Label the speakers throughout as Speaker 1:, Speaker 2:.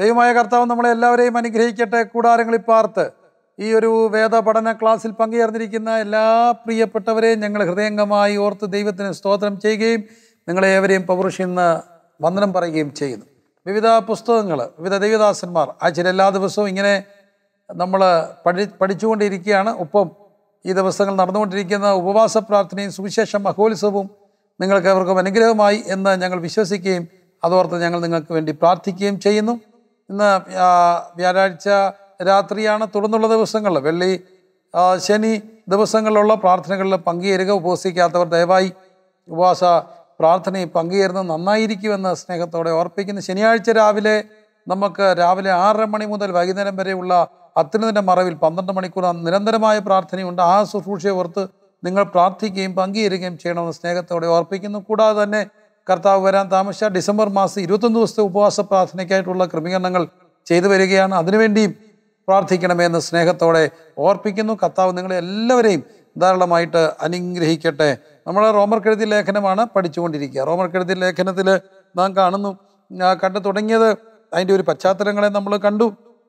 Speaker 1: ദൈവമായ കർത്താവ് നമ്മളെ എല്ലാവരെയും അനുഗ്രഹിക്കട്ടെ കൂടാരങ്ങളിൽ പാർത്ത് ഈ ഒരു വേദ പഠന ക്ലാസ്സിൽ പങ്കുചേർന്നിരിക്കുന്ന എല്ലാ പ്രിയപ്പെട്ടവരെയും ഞങ്ങൾ ഹൃദയംഗമായി ഓർത്ത് ദൈവത്തിന് സ്തോത്രം ചെയ്യുകയും നിങ്ങളെ ഏവരെയും പൗരുഷിന്ന് വന്ദനം പറയുകയും ചെയ്യുന്നു വിവിധ പുസ്തകങ്ങൾ വിവിധ ദൈവദാസന്മാർ ആഴ്ചയിൽ എല്ലാ ദിവസവും ഇങ്ങനെ നമ്മൾ പഠി പഠിച്ചുകൊണ്ടിരിക്കുകയാണ് ഒപ്പം ഈ ദിവസങ്ങൾ നടന്നുകൊണ്ടിരിക്കുന്ന ഉപവാസ പ്രാർത്ഥനയും സുവിശേഷ മഹോത്സവവും നിങ്ങൾക്ക് അവർക്കും അനുഗ്രഹമായി എന്ന് ഞങ്ങൾ വിശ്വസിക്കുകയും അതോർത്ത് ഞങ്ങൾ നിങ്ങൾക്ക് വേണ്ടി പ്രാർത്ഥിക്കുകയും ചെയ്യുന്നു ഇന്ന് ആ, വ്യാഴാഴ്ച രാത്രിയാണ് തുടർന്നുള്ള ദിവസങ്ങളിൽ വെള്ളി ആ, ശനി ദിവസങ്ങളിലുള്ള പ്രാർത്ഥനകളിൽ പങ്കുചേരുക ഉപവസിക്കാത്തവർ ദയവായി ഉപവാസ പ്രാർത്ഥനയിൽ പങ്കുചേരുന്നത് നന്നായിരിക്കുമെന്ന് സ്നേഹത്തോടെ ഓർപ്പിക്കുന്നു ശനിയാഴ്ച രാവിലെ നമുക്ക് രാവിലെ ആറര മണി മുതൽ വൈകുന്നേരം വരെയുള്ള അത്യുന്നതിൻ്റെ മറവിൽ പന്ത്രണ്ട് മണിക്കൂർ നിരന്തരമായ പ്രാർത്ഥനയുണ്ട് ആ ശുശ്രൂഷയെ ഓർത്ത് നിങ്ങൾ പ്രാർത്ഥിക്കുകയും പങ്കുചേരുകയും ചെയ്യണമെന്ന് സ്നേഹത്തോടെ ഓർപ്പിക്കുന്നു കൂടാതെ തന്നെ കർത്താവ് വരാൻ താമസിച്ച ഡിസംബർ മാസം ഇരുപത്തൊന്ന് ദിവസത്തെ ഉപവാസ പ്രാർത്ഥനയ്ക്കായിട്ടുള്ള ക്രമീകരണങ്ങൾ ചെയ്തു വരികയാണ് അതിനുവേണ്ടിയും പ്രാർത്ഥിക്കണമെന്ന് സ്നേഹത്തോടെ ഓർപ്പിക്കുന്നു കർത്താവ് നിങ്ങളെ എല്ലാവരെയും ധാരാളമായിട്ട് അനുഗ്രഹിക്കട്ടെ നമ്മൾ റോമർ കെഴുതിയ ലേഖനമാണ് പഠിച്ചുകൊണ്ടിരിക്കുക റോമർ കെഴുതിയ ലേഖനത്തിൽ നാം കാണുന്നു ആ, കണ്ടു തുടങ്ങിയത് അതിൻ്റെ ഒരു പശ്ചാത്തലങ്ങളെ നമ്മൾ കണ്ടു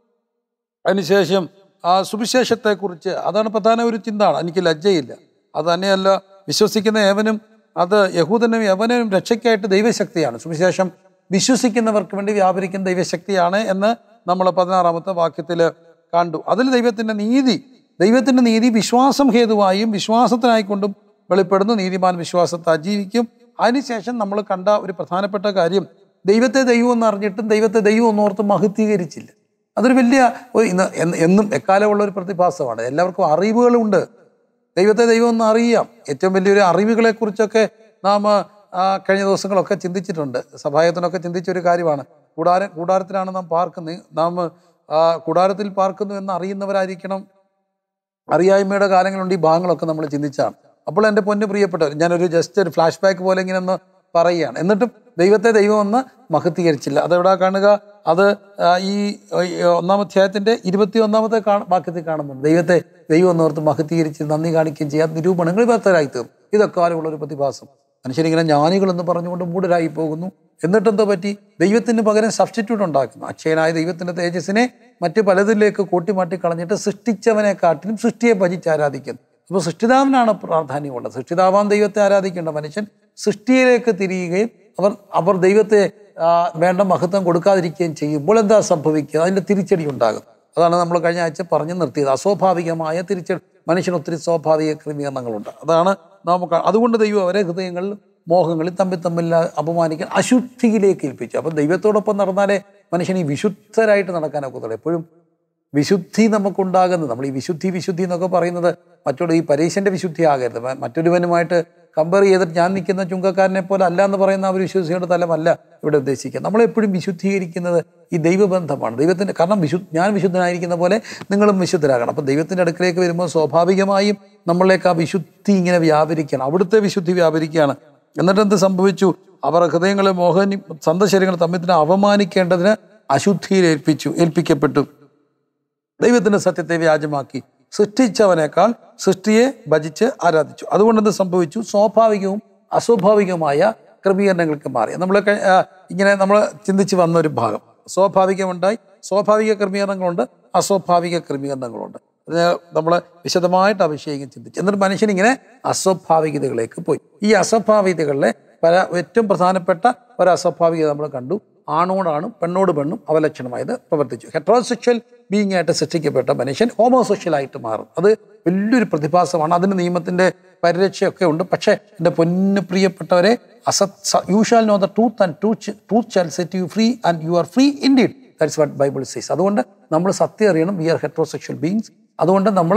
Speaker 1: അതിനുശേഷം ആ സുവിശേഷത്തെക്കുറിച്ച് അതാണ് പ്രധാന ഒരു ചിന്താണ് എനിക്ക് ലജ്ജയില്ല അത് തന്നെയല്ല വിശ്വസിക്കുന്ന ഏവനും അത് യഹൂദനും യവനും രക്ഷയ്ക്കായിട്ട് ദൈവശക്തിയാണ് സുവിശേഷം വിശ്വസിക്കുന്നവർക്ക് വേണ്ടി വ്യാപരിക്കുന്ന ദൈവശക്തിയാണ് എന്ന് നമ്മൾ പതിനാറാമത്തെ വാക്യത്തിൽ കണ്ടു അതിൽ ദൈവത്തിൻ്റെ നീതി ദൈവത്തിൻ്റെ നീതി വിശ്വാസം ഹേതുവായും വിശ്വാസത്തിനായിക്കൊണ്ടും വെളിപ്പെടുന്നു നീതിമാൻ വിശ്വാസത്തെ ജീവിക്കും അതിനുശേഷം നമ്മൾ കണ്ട ഒരു പ്രധാനപ്പെട്ട കാര്യം ദൈവത്തെ ദൈവം എന്ന് അറിഞ്ഞിട്ടും ദൈവത്തെ ദൈവം എന്നോർത്ത് മഹത്വീകരിച്ചില്ല അതൊരു വലിയ ഒരു ഇന്ന് എന്ന് എന്നും എക്കാലമുള്ള ഒരു പ്രതിഭാസമാണ് എല്ലാവർക്കും അറിവുകളുണ്ട് ദൈവത്തെ ദൈവം ഒന്ന് അറിയാം ഏറ്റവും വലിയൊരു അറിവുകളെക്കുറിച്ചൊക്കെ നാം ആ, കഴിഞ്ഞ ദിവസങ്ങളൊക്കെ ചിന്തിച്ചിട്ടുണ്ട് സഭായത്തിനൊക്കെ ചിന്തിച്ച ഒരു കാര്യമാണ് കൂടാരം കൂടാരത്തിലാണ് നാം പാർക്കുന്നത് നാം ആ, കൂടാരത്തിൽ പാർക്കുന്നു എന്ന് അറിയുന്നവരായിരിക്കണം അറിയായ്മയുടെ കാലങ്ങളുണ്ട് ഈ ഭാഗങ്ങളൊക്കെ നമ്മൾ ചിന്തിച്ചാണ് അപ്പോൾ എൻ്റെ പൊന്നു പ്രിയപ്പെട്ടവർ ഞാനൊരു ജസ്റ്റ് ഒരു ഫ്ലാഷ് ബാക്ക് പോലെ ഇങ്ങനെ ഒന്ന് പറയുകയാണ് എന്നിട്ടും ദൈവത്തെ ദൈവം ഒന്ന് മഹത്വീകരിച്ചില്ല അതെവിടാ കാണുക അത് ആ, ഈ ഈ ഒന്നാം അധ്യായത്തിൻ്റെ ഇരുപത്തി ഒന്നാമത്തെ കാണ വാക്യത്തിൽ കാണുന്നുണ്ട് ദൈവത്തെ ദൈവം എന്നോർത്ത് മഹത്വീകരിച്ച് നന്ദി കാണിക്കുകയും ചെയ്യാത്ത നിരൂപണങ്ങൾ വ്യക്തരായി തീർന്നു ഇതൊക്കെ കാലമുള്ള ഒരു പ്രതിഭാസം മനുഷ്യരിങ്ങനെ ജ്ഞാനികളെന്ന് പറഞ്ഞുകൊണ്ട് മൂടരായി പോകുന്നു എന്നിട്ടെന്തോ പറ്റി ദൈവത്തിന് പകരം സബ്സ്റ്റിറ്റ്യൂട്ട് ഉണ്ടാക്കുന്നു അക്ഷയനായ ദൈവത്തിന്റെ തേജസ്സിനെ മറ്റു പലതിലേക്ക് കൂട്ടിമാറ്റി കളഞ്ഞിട്ട് സൃഷ്ടിച്ചവനെ കാട്ടിലും സൃഷ്ടിയെ ഭജിച്ച് ആരാധിക്കുന്നു അപ്പോൾ സൃഷ്ടിതാവിനാണ് പ്രാധാന്യമുള്ളത് സൃഷ്ടിതാവാൻ ദൈവത്തെ ആരാധിക്കേണ്ട മനുഷ്യൻ സൃഷ്ടിയിലേക്ക് തിരിയുകയും അവർ അവർ ദൈവത്തെ ആ, വേണ്ട മഹത്വം കൊടുക്കാതിരിക്കുകയും ചെയ്യുമ്പോൾ എന്താ സംഭവിക്കുക അതിൻ്റെ തിരിച്ചടി ഉണ്ടാകും അതാണ് നമ്മൾ കഴിഞ്ഞ ആഴ്ച പറഞ്ഞു നിർത്തിയത് അസ്വാഭാവികമായ തിരിച്ചടി മനുഷ്യന് ഒത്തിരി സ്വാഭാവിക ക്രമീകരണങ്ങളുണ്ട് അതാണ് നമുക്ക് അതുകൊണ്ട് ദൈവം അവരെ ഹൃദയങ്ങളിൽ മോഹങ്ങളിൽ തമ്മിൽ തമ്മിൽ അപമാനിക്കാൻ അശുദ്ധിയിലേക്ക് ഏൽപ്പിച്ചു അപ്പം ദൈവത്തോടൊപ്പം നടന്നാലേ മനുഷ്യൻ ഈ വിശുദ്ധരായിട്ട് നടക്കാനൊക്കത്തുള്ളൂ എപ്പോഴും വിശുദ്ധി നമുക്കുണ്ടാകുന്നത് നമ്മൾ ഈ വിശുദ്ധി വിശുദ്ധി എന്നൊക്കെ പറയുന്നത് മറ്റുള്ള ഈ പരീശന്റെ വിശുദ്ധി ആകരുത് മ- മറ്റൊരുവനുമായിട്ട് കമ്പയർ ചെയ്തിട്ട് ഞാൻ നിൽക്കുന്ന ചുങ്കക്കാരനെ പോലെ അല്ല എന്ന് പറയുന്ന ആ ഒരു വിശ്വസിയുടെ തലമല്ല ഇവിടെ ഉദ്ദേശിക്കുക നമ്മളെപ്പോഴും വിശുദ്ധീകരിക്കുന്നത് ഈ ദൈവബന്ധമാണ് ദൈവത്തിൻ്റെ കാരണം വിശു ഞാൻ വിശുദ്ധനായിരിക്കുന്ന പോലെ നിങ്ങളും വിശുദ്ധരാകണം അപ്പം ദൈവത്തിൻ്റെ അടുക്കിലേക്ക് വരുമ്പോൾ സ്വാഭാവികമായും നമ്മളിലേക്ക് ആ വിശുദ്ധി ഇങ്ങനെ വ്യാപരിക്കണം അവിടുത്തെ വിശുദ്ധി വ്യാപരിക്കുകയാണ് എന്നിട്ട് എന്ത് സംഭവിച്ചു അവർ ഹൃദയങ്ങളെ മോഹനി സന്തശരീരങ്ങൾ തമ്മിൽ തന്നെ അവമാനിക്കേണ്ടതിന് അശുദ്ധിയിൽ ഏൽപ്പിച്ചു ഏൽപ്പിക്കപ്പെട്ടു ദൈവത്തിന്റെ സത്യത്തെ വ്യാജമാക്കി സൃഷ്ടിച്ചവനേക്കാൾ സൃഷ്ടിയെ ഭജിച്ച് ആരാധിച്ചു അതുകൊണ്ട് എന്ത് സംഭവിച്ചു സ്വാഭാവികവും അസ്വാഭാവികവുമായ ക്രമീകരണങ്ങൾക്ക് മാറി നമ്മൾ ഇങ്ങനെ നമ്മൾ ചിന്തിച്ച് വന്ന ഒരു ഭാഗം സ്വാഭാവികമുണ്ടായി സ്വാഭാവിക ക്രമീകരണങ്ങളുണ്ട് അസ്വാഭാവിക ക്രമീകരണങ്ങളുണ്ട് അത് നമ്മൾ വിശദമായിട്ട് ആ വിഷയം ചിന്തിച്ചു എന്നിട്ട് മനുഷ്യൻ ഇങ്ങനെ അസ്വാഭാവികതകളിലേക്ക് പോയി ഈ അസ്വാഭാവികതകളിലെ പല ഏറ്റവും പ്രധാനപ്പെട്ട ഒരു അസ്വാഭാവികത നമ്മൾ കണ്ടു ആണോടാണ് പെണ്ണോട് പെണ്ണും അവലക്ഷണമായത് പ്രവർത്തിച്ചു ഹെട്രോസെക്ഷൽ ബീങ് ആയിട്ട് സൃഷ്ടിക്കപ്പെട്ട മനുഷ്യൻ ഹോമോസെക്ഷൽ ആയിട്ട് മാറും അത് വലിയൊരു പ്രതിഭാസമാണ് അതിന് നിയമത്തിന്റെ പരിരക്ഷയൊക്കെ ഉണ്ട് പക്ഷേ എൻ്റെ പൊന്നു പ്രിയപ്പെട്ടവരെ അസത് you shall know the truth and truth truth shall set you free and you are free indeed that's what Bible says അതുകൊണ്ട് നമ്മൾ സത്യം അറിയണം വി ആർ ഹെട്രോസെക്ഷൽ ബീങ്സ് അതുകൊണ്ട് നമ്മൾ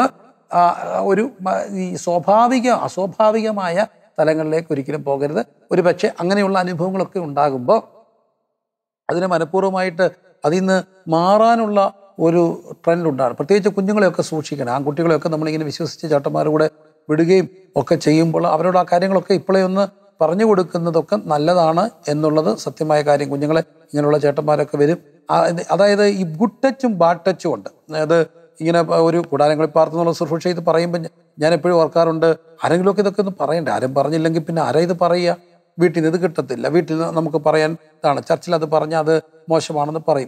Speaker 1: ഒരു മ- ഈ സ്വാഭാവിക അസ്വാഭാവികമായ തലങ്ങളിലേക്ക് ഒരിക്കലും പോകരുത് ഒരു പക്ഷേ അങ്ങനെയുള്ള അനുഭവങ്ങളൊക്കെ ഉണ്ടാകുമ്പോൾ അതിനെ മനഃപൂർവ്വമായിട്ട് അതിൽ നിന്ന് മാറാനുള്ള ഒരു ട്രെൻഡ് ഉണ്ടാണ് പ്രത്യേകിച്ച് കുഞ്ഞുങ്ങളെയൊക്കെ സൂക്ഷിക്കണം ആൺകുട്ടികളെയൊക്കെ നമ്മളിങ്ങനെ വിശ്വസിച്ച് ചേട്ടന്മാരുടെ കൂടെ വിടുകയും ഒക്കെ ചെയ്യുമ്പോൾ അവരോട് ആ കാര്യങ്ങളൊക്കെ ഇപ്പോഴേ ഒന്ന് പറഞ്ഞു കൊടുക്കുന്നതൊക്കെ നല്ലതാണ് എന്നുള്ളത് സത്യമായ കാര്യം കുഞ്ഞുങ്ങളെ ഇങ്ങനെയുള്ള ചേട്ടന്മാരൊക്കെ വരും ആ, ഇത് അതായത് ഈ ഗുഡ് ടച്ചും ബാഡ് ടച്ചും ഉണ്ട് അതായത് ഇങ്ങനെ ഒരു കൂടാരങ്ങളിൽ പാർത്തുന്നുള്ള ശുശ്രൂഷ ഇത് പറയുമ്പോൾ ഞ- ഞാൻ എപ്പോഴും ഓർക്കാറുണ്ട് ആരെങ്കിലുമൊക്കെ ഇതൊക്കെ ഒന്ന് പറയണ്ടേ ആരും പറഞ്ഞില്ലെങ്കിൽ പിന്നെ ആരാ ഇത് പറയുക വീട്ടിൽ നിന്ന് ഇത് കിട്ടത്തില്ല വീട്ടിൽ നിന്ന് നമുക്ക് പറയാൻ ഇതാണ് ചർച്ചിൽ അത് പറഞ്ഞാൽ അത് മോശമാണെന്ന് പറയും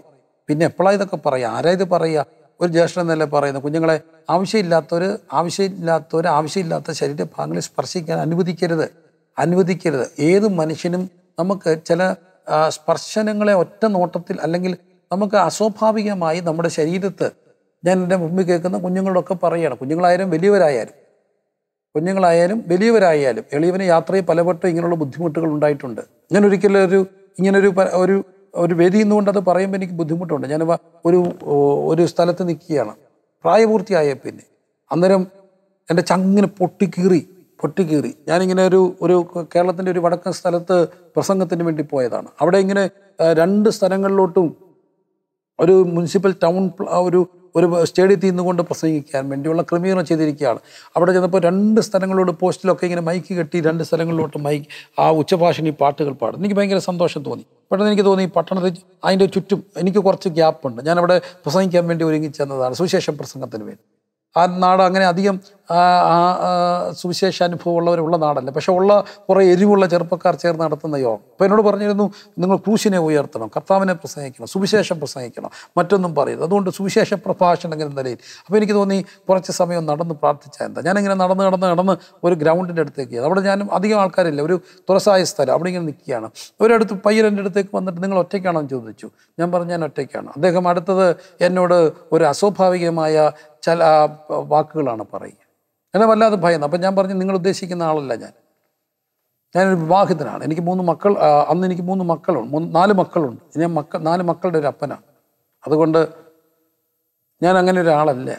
Speaker 1: പിന്നെ എപ്പോഴാണ് ഇതൊക്കെ പറയുക ആരാ ഇത് പറയുക ഒരു ജ്യേഷ്ഠൻ എന്നല്ലേ പറയുന്നത് കുഞ്ഞുങ്ങളെ ആവശ്യമില്ലാത്തൊരു ആവശ്യമില്ലാത്തൊരു ആവശ്യമില്ലാത്ത ശരീരഭാഗങ്ങളെ സ്പർശിക്കാൻ അനുവദിക്കരുത് അനുവദിക്കരുത് ഏത് മനുഷ്യനും നമുക്ക് ചില ആ, സ്പർശനങ്ങളെ ഒറ്റ നോട്ടത്തിൽ അല്ലെങ്കിൽ നമുക്ക് അസ്വാഭാവികമായി നമ്മുടെ ശരീരത്ത് ഞാൻ എൻ്റെ മുമ്പിൽ കേൾക്കുന്ന കുഞ്ഞുങ്ങളോടൊക്കെ പറയുകയാണ് കുഞ്ഞുങ്ങളായാലും വലിയവരായാലും കുഞ്ഞുങ്ങളായാലും വലിയവരായാലും എളിയവന് യാത്രയിൽ പലവട്ടം ഇങ്ങനെയുള്ള ബുദ്ധിമുട്ടുകൾ ഉണ്ടായിട്ടുണ്ട് ഞാൻ ഒരിക്കലും ഒരു ഇങ്ങനൊരു പ- ഒരു ഒരു വേദിയിൽ നിന്നുകൊണ്ട് അത് പറയുമ്പോൾ എനിക്ക് ബുദ്ധിമുട്ടുണ്ട് ഞാൻ വ- ഒരു ഓ, ഒരു സ്ഥലത്ത് നിൽക്കുകയാണ് പ്രായപൂർത്തിയായ പിന്നെ അന്നേരം എൻ്റെ ചങ്ങിന് പൊട്ടിക്കീറി പൊട്ടിക്കീറി ഞാനിങ്ങനെ ഒരു ഒരു കേരളത്തിൻ്റെ ഒരു വടക്കൻ സ്ഥലത്ത് പ്രസംഗത്തിന് വേണ്ടി പോയതാണ് അവിടെ ഇങ്ങനെ ആ, രണ്ട് സ്ഥലങ്ങളിലോട്ടും ഒരു മുനിസിപ്പൽ ടൗൺ പ്ല- ഒരു ഒരു സ്റ്റേഡിയത്തിൽ നിന്നുകൊണ്ട് പ്രസംഗിക്കാൻ വേണ്ടിയുള്ള ക്രമീകരണം ചെയ്തിരിക്കുകയാണ് അവിടെ ചെന്നപ്പോൾ രണ്ട് സ്ഥലങ്ങളോട് പോസ്റ്റിലൊക്കെ ഇങ്ങനെ മൈക്ക് കെട്ടി രണ്ട് സ്ഥലങ്ങളിലോട്ട് മൈക്ക് ആ ഉച്ചഭാഷണി പാട്ടുകൾ പാടും എനിക്ക് ഭയങ്കര സന്തോഷം തോന്നി പെട്ടെന്ന് എനിക്ക് തോന്നി ഈ പട്ടണത്തിൽ അതിൻ്റെ ചുറ്റും എനിക്ക് കുറച്ച് ഗ്യാപ്പുണ്ട് ഞാൻ അവിടെ പ്രസംഗിക്കാൻ വേണ്ടി ഒരുങ്ങി ചെന്നതാണ് സുവിശേഷ പ്രസംഗത്തിന് വേണ്ടി ആ നാട് അങ്ങനെ അധികം ആ, ആ, ആ, സുവിശേഷ അനുഭവം ഉള്ളവരുള്ള നാടല്ല പക്ഷെ ഉള്ള കുറേ എരിവുള്ള ചെറുപ്പക്കാർ ചേർന്ന് നടത്തുന്ന യോഗം അപ്പോൾ എന്നോട് പറഞ്ഞിരുന്നു നിങ്ങൾ ക്രൂശിനെ ഉയർത്തണം കർത്താവിനെ പ്രസംഗിക്കണം സുവിശേഷം പ്രസംഗിക്കണം മറ്റൊന്നും പറയരുത് അതുകൊണ്ട് സുവിശേഷ പ്രഭാഷണം എന്ന നിലയിൽ അപ്പോൾ എനിക്ക് തോന്നി കുറച്ച് സമയം നടന്ന് പ്രാർത്ഥിച്ചാൽ എന്താ ഞാനിങ്ങനെ നടന്ന് നടന്ന് നടന്ന് ഒരു ഗ്രൗണ്ടിൻ്റെ അടുത്തേക്ക് ചെയ്തു അവിടെ ഞാനും അധികം ആൾക്കാരില്ല ഒരു തുറസായ സ്ഥലം അവിടെ ഇങ്ങനെ നിൽക്കുകയാണ് ഒരിടത്ത് പയ്യൻ എൻ്റെ അടുത്തേക്ക് വന്നിട്ട് നിങ്ങൾ ഒറ്റയ്ക്കാണോ എന്ന് ചോദിച്ചു ഞാൻ പറഞ്ഞു ഞാൻ ഒറ്റയ്ക്കാണ് അദ്ദേഹം അടുത്തത് എന്നോട് ഒരു അസ്വാഭാവികമായ ചില ആ, വാക്കുകളാണ് പറയുക എന്നെ വല്ലാതെ ഭയന്നു അപ്പം ഞാൻ പറഞ്ഞു നിങ്ങൾ ഉദ്ദേശിക്കുന്ന ആളല്ല ഞാൻ ഞാനൊരു വിവാഹിതനാണ് എനിക്ക് മൂന്ന് മക്കൾ ആ, അന്ന് എനിക്ക് മൂന്ന് മക്കളുണ്ട് മൂന്ന് നാല് മക്കളുണ്ട് ഞാൻ മക്കൾ നാല് മക്കളുടെ ഒരു അപ്പനാണ് അതുകൊണ്ട് ഞാൻ അങ്ങനെ ഒരാളല്ല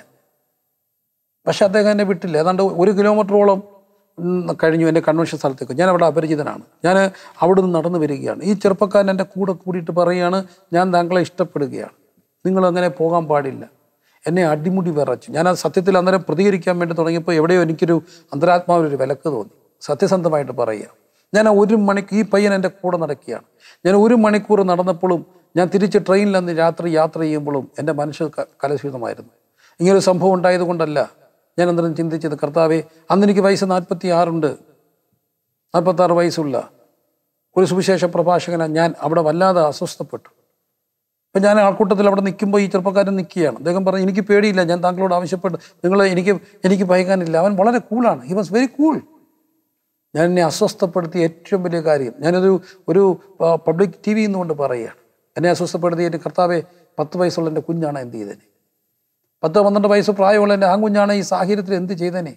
Speaker 1: പക്ഷെ അദ്ദേഹം എന്നെ വിട്ടില്ല ഏതാണ്ട് ഒരു കിലോമീറ്ററോളം ഉം, കഴിഞ്ഞു എൻ്റെ കൺവെൻഷൻ സ്ഥലത്തേക്ക് ഞാൻ അവിടെ അപരിചിതനാണ് ഞാൻ അവിടെ നിന്ന് നടന്നു വരികയാണ് ഈ ചെറുപ്പക്കാരൻ എൻ്റെ കൂടെ കൂടിയിട്ട് പറയുകയാണ് ഞാൻ താങ്കളെ ഇഷ്ടപ്പെടുകയാണ് നിങ്ങൾ അങ്ങനെ പോകാൻ പാടില്ല എന്നെ അടിമുടി വിറച്ചു ഞാൻ ആ സത്യത്തിൽ അന്നേരം പ്രതികരിക്കാൻ വേണ്ടി തുടങ്ങിയപ്പോൾ എവിടെയോ എനിക്കൊരു അന്തരാത്മാവിലൊരു വിലക്ക് തോന്നി സത്യസന്ധമായിട്ട് പറയുക ഞാൻ ആ ഒരു മണിക്ക് ഈ പയ്യൻ എൻ്റെ കൂടെ നടക്കുകയാണ് ഞാൻ ഒരു മണിക്കൂർ നടന്നപ്പോഴും ഞാൻ തിരിച്ച് ട്രെയിനിൽ അന്ന് രാത്രി യാത്ര ചെയ്യുമ്പോഴും എൻ്റെ മനസ്സ് ക- കലുഷിതമായിരുന്നു ഇങ്ങനൊരു സംഭവം ഉണ്ടായതുകൊണ്ടല്ല ഞാൻ അന്നേരം ചിന്തിച്ചത് കർത്താവെ അന്ന് എനിക്ക് വയസ്സ് നാൽപ്പത്തി ആറുണ്ട് നാൽപ്പത്താറ് വയസ്സുള്ള ഒരു സുവിശേഷ പ്രഭാഷകനാണ് ഞാൻ അവിടെ വല്ലാതെ അസ്വസ്ഥപ്പെട്ടു അപ്പം ഞാൻ ആൾക്കൂട്ടത്തിൽ അവിടെ നിൽക്കുമ്പോൾ ഈ ചെറുപ്പക്കാരൻ നിൽക്കുകയാണ് അദ്ദേഹം പറഞ്ഞു എനിക്ക് പേടിയില്ല ഞാൻ താങ്കളോട് ആവശ്യപ്പെട്ടു നിങ്ങൾ എനിക്ക് എനിക്ക് ഭയക്കാനില്ല അവൻ വളരെ കൂളാണ് ഹി വാസ് വെരി കൂൾ ഞാൻ എന്നെ അസ്വസ്ഥപ്പെടുത്തിയ ഏറ്റവും വലിയ കാര്യം ഞാനൊരു ഒരു പബ്ലിക് ടി വി എന്നുകൊണ്ട് പറയുകയാണ് എന്നെ അസ്വസ്ഥപ്പെടുത്തിയ എൻ്റെ കർത്താവെ പത്ത് വയസ്സുള്ള എൻ്റെ കുഞ്ഞാണ് എന്ത് ചെയ്തേനെ പത്ത് പന്ത്രണ്ട് വയസ്സ് പ്രായമുള്ള എൻ്റെ ആ കുഞ്ഞാണ് ഈ സാഹചര്യത്തിൽ എന്ത് ചെയ്തേനെ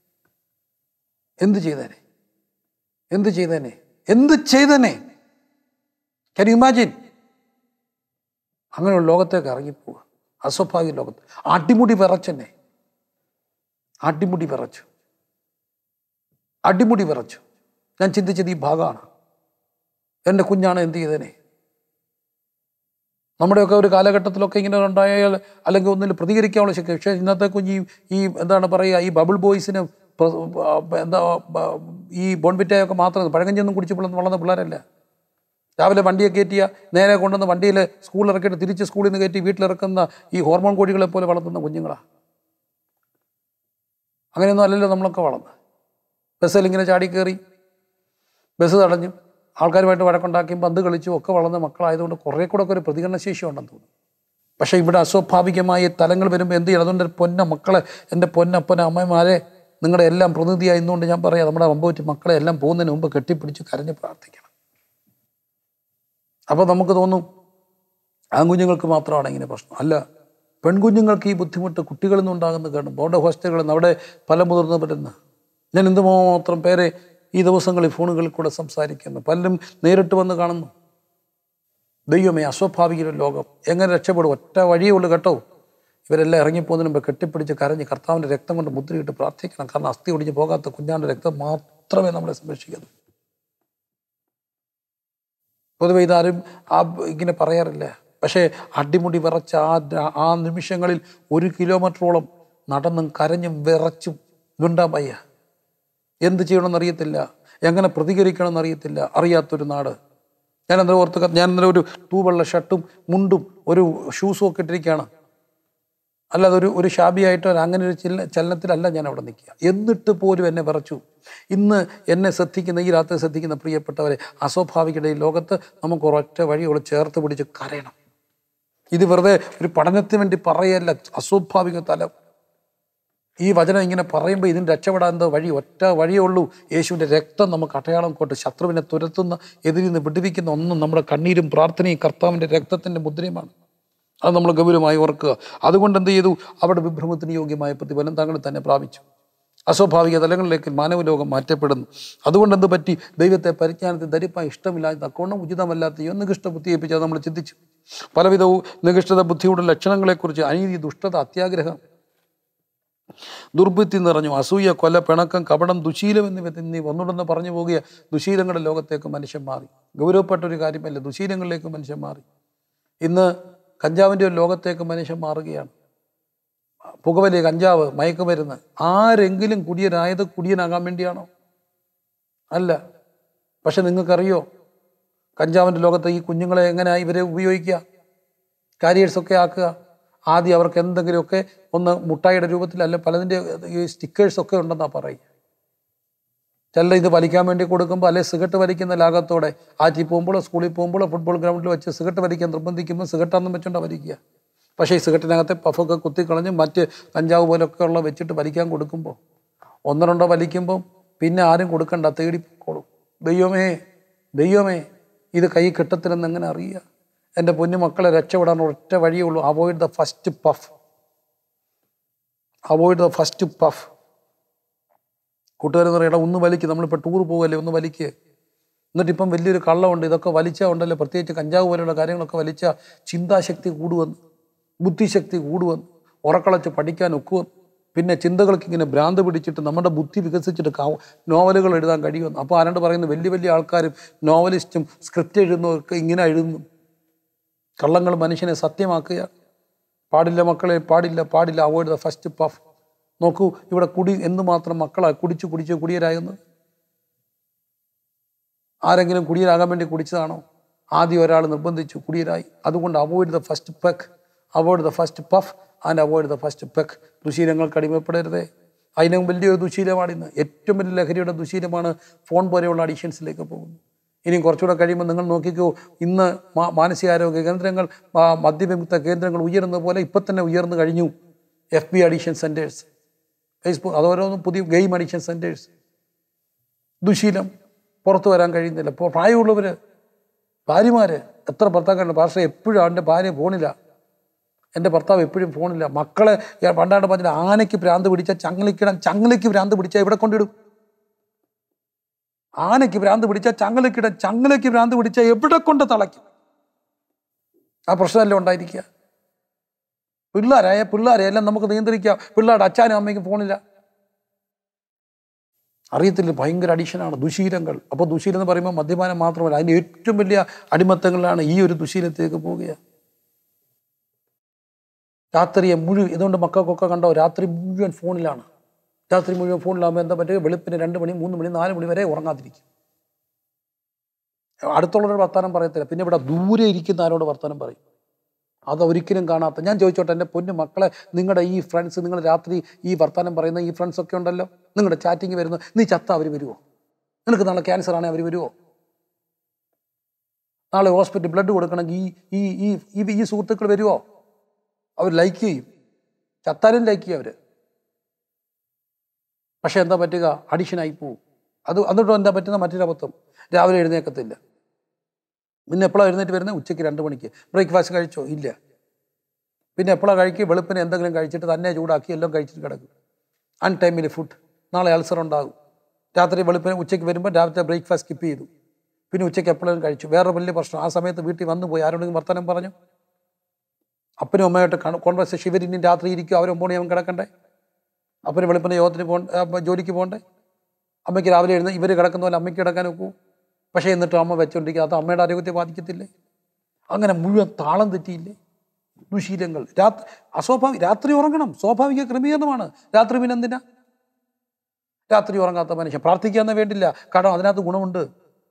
Speaker 1: എന്ത് ചെയ്തേനെ എന്ത് ചെയ്തേനെ എന്ത് ചെയ്തേനെ ക്യാൻ യു ഇമാജിൻ അങ്ങനെയുള്ള ലോകത്തേക്ക് ഇറങ്ങിപ്പോവുക അസ്വാഭാവിക ലോകത്ത് അടിമുടി വിറച്ചെന്നെ അടിമുടി വിറച്ചു അടിമുടി വിറച്ചു ഞാൻ ചിന്തിച്ചത് ഈ ഭാഗമാണ് എൻ്റെ കുഞ്ഞാണ് എന്ത് ചെയ്തേനെ നമ്മുടെയൊക്കെ ഒരു കാലഘട്ടത്തിലൊക്കെ ഇങ്ങനെ ഉണ്ടായാൽ അല്ലെങ്കിൽ ഒന്നിൽ പ്രതികരിക്കാനുള്ള ശക്തി പക്ഷേ ഇന്നത്തെ കുഞ്ഞ് ഈ- ഈ എന്താണ് പറയുക ഈ ബബിൾ ബോയ്സിന് പ്ര- ആ, എന്താ ബ- ഈ ബോൺവിറ്റയൊക്കെ മാത്രം പഴകഞ്ഞൊന്നും കുടിച്ച് പിള്ളന്ന് വളർന്ന പിള്ളേരല്ല രാവിലെ വണ്ടിയെ കയറ്റിയ നേരെ കൊണ്ടുവന്ന് വണ്ടിയിൽ സ്കൂളിൽ ഇറക്കിയിട്ട് തിരിച്ച് സ്കൂളിൽ നിന്ന് കയറ്റി വീട്ടിലിറക്കുന്ന ഈ ഹോർമോൺ കോഴികളെ പോലെ വളർത്തുന്ന കുഞ്ഞുങ്ങളാണ് അങ്ങനെയൊന്നും അല്ലല്ലോ നമ്മളൊക്കെ വളർന്ന് ബസ്സിൽ ഇങ്ങനെ ചാടി കയറി ബസ് തടഞ്ഞു ആൾക്കാരുമായിട്ട് വഴക്കുണ്ടാക്കിയും പന്ത് കളിച്ചും ഒക്കെ വളർന്ന മക്കളായതുകൊണ്ട് കുറേ കൂടെ ഒക്കെ ഒരു പ്രതികരണശേഷി ഉണ്ടെന്ന് തോന്നുന്നു പക്ഷേ ഇവിടെ അസ്വാഭാവികമായ തലങ്ങൾ വരുമ്പോൾ എന്ത് ചെയ്യണം അതുകൊണ്ട് പൊന്ന മക്കളെ എൻ്റെ പൊന്നപ്പന അമ്മമാരെ നിങ്ങളുടെ എല്ലാം പ്രതിനിധിയായി ഇന്നുകൊണ്ട് ഞാൻ പറയാം നമ്മുടെ അമ്പൂറ്റി മക്കളെ എല്ലാം പോകുന്നതിന് മുമ്പ് കെട്ടിപ്പിടിച്ച് കരഞ്ഞ് പ്രാർത്ഥിക്കണം അപ്പോൾ നമുക്ക് തോന്നും ആൺകുഞ്ഞുങ്ങൾക്ക് മാത്രമാണ് ഇങ്ങനെ പ്രശ്നം അല്ല പെൺകുഞ്ഞുങ്ങൾക്ക് ഈ ബുദ്ധിമുട്ട് കുട്ടികളിൽ നിന്നുണ്ടാകുന്ന കാരണം ബോർഡ് ഹോസ്റ്റലുകളിൽ നിന്ന് അവിടെ പല മുതിർന്നവരുന്ന് ഞാൻ എന്തുമാത്രം പേരെ ഈ ദിവസങ്ങളിൽ ഫോണുകളിൽ കൂടെ സംസാരിക്കുന്നു പലരും നേരിട്ട് വന്ന് കാണുന്നു ദൈവമേ അസ്വാഭാവിക ഒരു ലോകം എങ്ങനെ രക്ഷപ്പെടും ഒറ്റ വഴിയേ ഉള്ളൂ കേട്ടോ ഇവരെല്ലാം ഇറങ്ങിപ്പോകുന്നതിന് മുമ്പ് കെട്ടിപ്പിടിച്ച് കരഞ്ഞ് കർത്താവിൻ്റെ രക്തം കൊണ്ട് മുദ്രയിട്ട് പ്രാർത്ഥിക്കണം കാരണം അസ്ഥി ഒടിഞ്ഞ് പോകാത്ത കുഞ്ഞാൻ്റെ രക്തം മാത്രമേ നമ്മളെ സംരക്ഷിക്കൂ പൊതുവെ ഇതാരും ആ ഇങ്ങനെ പറയാറില്ല പക്ഷേ അടിമുടി വിറച്ച ആ ദ്ര- ആ നിമിഷങ്ങളിൽ ഒരു കിലോമീറ്ററോളം നടന്നും കരഞ്ഞും വിറച്ചും വിണ്ടാൻ വയ്യ എന്ത് ചെയ്യണമെന്ന് അറിയത്തില്ല എങ്ങനെ പ്രതികരിക്കണമെന്ന് അറിയത്തില്ല അറിയാത്തൊരു നാട് ഞാൻ അന്നേരം ഓർത്ത് ക- ഞാൻ അന്നേരം ഒരു തൂവെള്ള ഷർട്ടും മുണ്ടും ഒരു ഷൂസും ഒക്കെ ഇട്ടിരിക്കുകയാണ് അല്ലാതെ ഒരു ഒരു ഷാബിയായിട്ടോ അങ്ങനെ ഒരു ചില്ല ചലനത്തിലല്ല ഞാൻ അവിടെ നിൽക്കുക എന്നിട്ട് പോലും എന്നെ വിറച്ചു ഇന്ന് എന്നെ ശ്രദ്ധിക്കുന്ന ഈ രാത്രി ശ്രദ്ധിക്കുന്ന പ്രിയപ്പെട്ടവരെ അസ്വാഭാവികത ഈ ലോകത്ത് നമുക്ക് ഒരൊറ്റ വഴിയോട് ചേർത്ത് പിടിച്ച് കരയണം ഇത് വെറുതെ ഒരു പഠനത്തിന് വേണ്ടി പറയല്ല അസ്വാഭാവിക തലം ഈ വചനം ഇങ്ങനെ പറയുമ്പോൾ ഇതിന് രക്ഷപ്പെടാൻ എന്തോ വഴി ഒറ്റ വഴിയേ ഉള്ളൂ യേശുവിൻ്റെ രക്തം നമുക്ക് അടയാളം കൊണ്ട് ശത്രുവിനെ തുരത്തുന്ന എതിരിൽ നിന്ന് വിടുവിക്കുന്ന ഒന്നും നമ്മുടെ കണ്ണീരും പ്രാർത്ഥനയും കർത്താവിൻ്റെ രക്തത്തിൻ്റെ മുദ്രയുമാണ് അത് നമ്മൾ ഗൗരവമായി ഓർക്കുക അതുകൊണ്ട് എന്ത് ചെയ്തു അവിടെ വിഭ്രമത്തിന് യോഗ്യമായ പ്രതിഫലം തങ്ങൾ തന്നെ പ്രാപിച്ചു അസ്വാഭാവിക തലങ്ങളിലേക്ക് മാനവലോകം മാറ്റപ്പെടുന്നു അതുകൊണ്ട് എന്ത് പറ്റി ദൈവത്തെ പരിജ്ഞാനത്തിൽ ധരിപ്പാൻ ഇഷ്ടമില്ലാത്ത തക്കോണം ഉചിതമല്ലാത്ത ഈ നികൃഷ്ട ബുദ്ധി ഏൽപ്പിച്ചാൽ നമ്മൾ ചിന്തിച്ചു പലവിധവും നികൃഷ്ടത ബുദ്ധിയുടെ ലക്ഷണങ്ങളെക്കുറിച്ച് അനീതി ദുഷ്ടത അത്യാഗ്രഹം ദുർബുദ്ധി നിറഞ്ഞു അസൂയ കൊല പിണക്കം കപടം ദുശീലം എന്നിവ എന്നീ വന്നുണ്ടെന്ന് പറഞ്ഞു പോകുക ദുശീലങ്ങളുടെ ലോകത്തേക്ക് മനുഷ്യൻ മാറി ഗൗരവപ്പെട്ട ഒരു കാര്യമല്ല ദുശീലങ്ങളിലേക്ക് മനുഷ്യൻ മാറി ഇന്ന് കഞ്ചാവിൻ്റെ ഒരു ലോകത്തേക്ക് മനുഷ്യൻ മാറുകയാണ് പുകവലി കഞ്ചാവ് മയക്കുമരുന്ന് ആരെങ്കിലും കുടിയനായത് കുടിയനാകാൻ വേണ്ടിയാണോ അല്ല പക്ഷെ നിങ്ങൾക്കറിയോ കഞ്ചാവിൻ്റെ ലോകത്ത് ഈ കുഞ്ഞുങ്ങളെ എങ്ങനെയാ ഇവരെ ഉപയോഗിക്കുക കാരിയേഴ്സൊക്കെ ആക്കുക ആദ്യം അവർക്ക് എന്തെങ്കിലുമൊക്കെ ഒന്ന് മുട്ടായിയുടെ രൂപത്തിൽ അല്ല പലതിൻ്റെ ഈ സ്റ്റിക്കേഴ്സൊക്കെ ഉണ്ടെന്നാണ് പറയുക ചില ഇത് വലിക്കാൻ വേണ്ടി കൊടുക്കുമ്പോൾ അല്ലെ സിഗരറ്റ് വലിക്കുന്ന ലാഘത്തോടെ ആറ്റി പോകുമ്പോൾ സ്കൂളിൽ പോകുമ്പോൾ ഫുട്ബോൾ ഗ്രൗണ്ടിൽ വെച്ച് സിഗരറ്റ് വലിക്കാൻ നിർബന്ധിക്കുമ്പോൾ സിഗരറ്റാന്നും വെച്ചുകൊണ്ടാണ് വലിക്കുക പക്ഷേ ഈ സിഗരറ്റിനകത്തെ പഫൊക്കെ കുത്തിക്കളഞ്ഞ് മറ്റ് കഞ്ചാവ് പോലൊക്കെ ഉള്ള വെച്ചിട്ട് വലിക്കാൻ കൊടുക്കുമ്പോൾ ഒന്നോ രണ്ടോ വലിക്കുമ്പോൾ പിന്നെ ആരും കൊടുക്കണ്ട തേടി പോയിക്കോളും ദൈവമേ ദൈവമേ ഇത് കൈ കിട്ടത്തില്ലെന്ന് എങ്ങനെ അറിയുക എൻ്റെ പൊന്നു മക്കളെ രക്ഷപ്പെടാൻ ഒറ്റ വഴിയേ ഉള്ളൂ avoid the first puff avoid the first puff കൂട്ടുകാരെന്ന് പറയണം ഒന്ന് വലിക്ക് നമ്മളിപ്പോൾ ടൂർ പോകല്ലേ ഒന്ന് വലിക്ക് എന്നിട്ട് ഇപ്പം വലിയൊരു കള്ളമുണ്ട് ഇതൊക്കെ വലിച്ചാൽ ഉണ്ടല്ലോ പ്രത്യേകിച്ച് കഞ്ചാവ് പോലെയുള്ള കാര്യങ്ങളൊക്കെ വലിച്ചാൽ ചിന്താശക്തി കൂടുവന്ന് ബുദ്ധിശക്തി കൂടുവന്ന് ഉറക്കളച്ച് പഠിക്കാൻ ഒക്കുവന്ന് പിന്നെ ചിന്തകൾക്ക് ഇങ്ങനെ ഭ്രാന്ത് പിടിച്ചിട്ട് നമ്മുടെ ബുദ്ധി വികസിച്ചിട്ട് കാ- നോവലുകൾ എഴുതാൻ കഴിയുമെന്ന് അപ്പോൾ ആരാണ്ട് പറയുന്നത് വലിയ വലിയ ആൾക്കാരും നോവലിസ്റ്റും സ്ക്രിപ്റ്റ് എഴുതുന്നവർക്ക് ഇങ്ങനെ എഴുതുന്നു കള്ളങ്ങൾ മനുഷ്യനെ സത്യമാക്കുക പാടില്ല മക്കളെ പാടില്ല പാടില്ല അവോയ്ഡ് ദ ഫസ്റ്റ് പഫ് നോക്കൂ ഇവിടെ കുടി എന്തുമാത്രം മക്കളാ കുടിച്ചു കുടിച്ച് കുടിയരാകുന്നത് ആരെങ്കിലും കുടിയരാകാൻ വേണ്ടി കുടിച്ചതാണോ ആദ്യം ഒരാൾ നിർബന്ധിച്ചു കുടിയരായി അതുകൊണ്ട് avoid the first peg avoid the first puff and avoid the first peg ദുശീലങ്ങൾക്ക് അടിമപ്പെടരുതേ അതിനും വലിയൊരു ദുശീലമാണ് ഇന്ന് ഏറ്റവും വലിയ ലഹരിയുടെ ദുശീലമാണ് ഫോൺ പോലെയുള്ള അഡിഷൻസിലേക്ക് പോകുന്നത് ഇനിയും കുറച്ചുകൂടെ കഴിയുമ്പോൾ നിങ്ങൾ നോക്കിക്കോ ഇന്ന് മാ- മാനസികാരോഗ്യ കേന്ദ്രങ്ങൾ ആ, മദ്യവിമുക്ത കേന്ദ്രങ്ങൾ ഉയരുന്ന പോലെ ഇപ്പം തന്നെ ഉയർന്നു കഴിഞ്ഞു F B addiction centres Facebook അതോരോന്നും പുതിയ ഗെയിം അഡിഷൻ സെൻറ്റേഴ്സ് ദുശീലം പുറത്തു വരാൻ കഴിയുന്നില്ല ഇപ്പോൾ പ്രായമുള്ളവർ ഭാര്യമാർ എത്ര ഭർത്താക്കളുണ്ട് പക്ഷേ എപ്പോഴും അവൻ്റെ ഭാര്യ ഫോണില്ല എൻ്റെ ഭർത്താവ് എപ്പോഴും ഫോണില്ല മക്കളെ ഞാൻ പണ്ടാണ്ട് പറഞ്ഞില്ല ആനയ്ക്ക് ഭ്രാന്ത് പിടിച്ചാൽ ചങ്ങലിക്കിടാൻ ചങ്ങലയ്ക്ക് ഭ്രാന്ത് പിടിച്ചാൽ ഇവിടെ കൊണ്ടിടും ആനയ്ക്ക് ഭ്രാന്ത് പിടിച്ചാൽ ചങ്ങലക്കിടാൻ ചങ്ങലയ്ക്ക് ഭ്രാന്ത് പിടിച്ചാൽ എവിടെ കൊണ്ട് തളയ്ക്കും ആ പ്രശ്നമല്ലേ ഉണ്ടായിരിക്കുക പിള്ളേരായ പിള്ളേരെ എല്ലാം നമുക്ക് നിയന്ത്രിക്കാം പിള്ളേരുടെ അച്ഛനും അമ്മയ്ക്കും ഫോണില്ല അറിയത്തില്ല ഭയങ്കര അഡിഷനാണ് ദുശീലങ്ങൾ അപ്പോൾ ദുശീലം എന്ന് പറയുമ്പോൾ മദ്യപാനം മാത്രമല്ല അതിൻ്റെ ഏറ്റവും വലിയ അടിമത്തങ്ങളിലാണ് ഈ ഒരു ദുശീലത്തേക്ക് പോവുക രാത്രിയെ മുഴുവൻ ഇതുകൊണ്ട് മക്കൾക്കൊക്കെ കണ്ടോ രാത്രി മുഴുവൻ ഫോണിലാണ് രാത്രി മുഴുവൻ ഫോണിലാകുമ്പോൾ എന്താ പറ്റുക വെളുപ്പിന് രണ്ട് മണി മൂന്ന് മണി നാല് മണി വരെ ഉറങ്ങാതിരിക്കും അടുത്തുള്ളവരോട് വർത്താനം പറയത്തില്ല പിന്നെ ഇവിടെ ദൂരെ ഇരിക്കുന്ന ആരോട് വർത്താനം പറയും അത് ഒരിക്കലും കാണാത്ത ഞാൻ ചോദിച്ചോട്ടെ എൻ്റെ പൊന്നു മക്കളെ നിങ്ങളുടെ ഈ ഫ്രണ്ട്സ് നിങ്ങൾ രാത്രി ഈ വർത്താനം പറയുന്ന ഈ ഫ്രണ്ട്സ് ഒക്കെ ഉണ്ടല്ലോ നിങ്ങളുടെ ചാറ്റിങ് വരുന്നു നീ ചത്ത അവർ വരുമോ നിനക്ക് നാളെ ക്യാൻസർ ആണെങ്കിൽ അവർ വരുമോ നാളെ ഹോസ്പിറ്റൽ ബ്ലഡ് കൊടുക്കണമെങ്കിൽ ഈ ഈ ഈ ഈ ഈ സുഹൃത്തുക്കൾ വരുമോ അവർ ലൈക്ക് ചെയ്യും ചത്താലും ലൈക്ക് ചെയ്യും അവർ പക്ഷെ എന്താ പറ്റുക അഡിഷനായി പോവും അത് അതുകൊണ്ട് എന്താ പറ്റുന്ന മറ്റൊരു അബദ്ധം രാവിലെ എഴുന്നേക്കത്തില്ല പിന്നെ എപ്പോഴാണ് എഴുന്നേറ്റ് വരുന്നത് ഉച്ചയ്ക്ക് രണ്ട് മണിക്ക് ബ്രേക്ക്ഫാസ്റ്റ് കഴിച്ചോ ഇല്ല പിന്നെ എപ്പോഴാണ് കഴിക്കുക വെളുപ്പിന് എന്തെങ്കിലും കഴിച്ചിട്ട് തന്നെ ചൂടാക്കി എല്ലാം കഴിച്ചിട്ട് കിടക്കും അൺ ടൈമിൽ ഫുഡ് നാളെ അൾസർ ഉണ്ടാകും രാത്രി വെളുപ്പിന് ഉച്ചയ്ക്ക് വരുമ്പോൾ രാവിലത്തെ ബ്രേക്ക്ഫാസ്റ്റ് സ്കിപ്പ് ചെയ്തു പിന്നെ ഉച്ചയ്ക്ക് എപ്പോഴും കഴിച്ചു വേറെ വലിയ പ്രശ്നം ആ സമയത്ത് വീട്ടിൽ വന്നു പോയി ആരോടെങ്കിലും വർത്തമാനം പറഞ്ഞു അപ്പനും അമ്മയായിട്ട് കോൺവെർസേഷൻ ഇവർ ഇനി രാത്രി ഇരിക്കും അവർ ഒമ്പത് മണിയാകും കിടക്കണ്ടേ അപ്പന് വെളുപ്പിന് യോഗത്തിന് പോകണ്ട ജോലിക്ക് പോകണ്ടേ അമ്മയ്ക്ക് രാവിലെ എഴുന്ന ഇവർ കിടക്കുന്ന പോലെ അമ്മയ്ക്ക് കിടക്കാൻ ഒക്കൂ പക്ഷേ എന്നിട്ട് അമ്മ വെച്ചോണ്ടിരിക്കുക അത് അമ്മയുടെ ആരോഗ്യത്തെ ബാധിക്കത്തില്ലേ അങ്ങനെ മുഴുവൻ താളം തെറ്റിയില്ലേ ദുശീലങ്ങൾ രാത്രി അസ്വാഭാവിക രാത്രി ഉറങ്ങണം സ്വാഭാവിക ക്രമീകരണമാണ് രാത്രി പിന്നെ എന്തിനാ രാത്രി ഉറങ്ങാത്ത മനുഷ്യൻ പ്രാർത്ഥിക്കാന്ന് വേണ്ടില്ല കാരണം അതിനകത്ത് ഗുണമുണ്ട്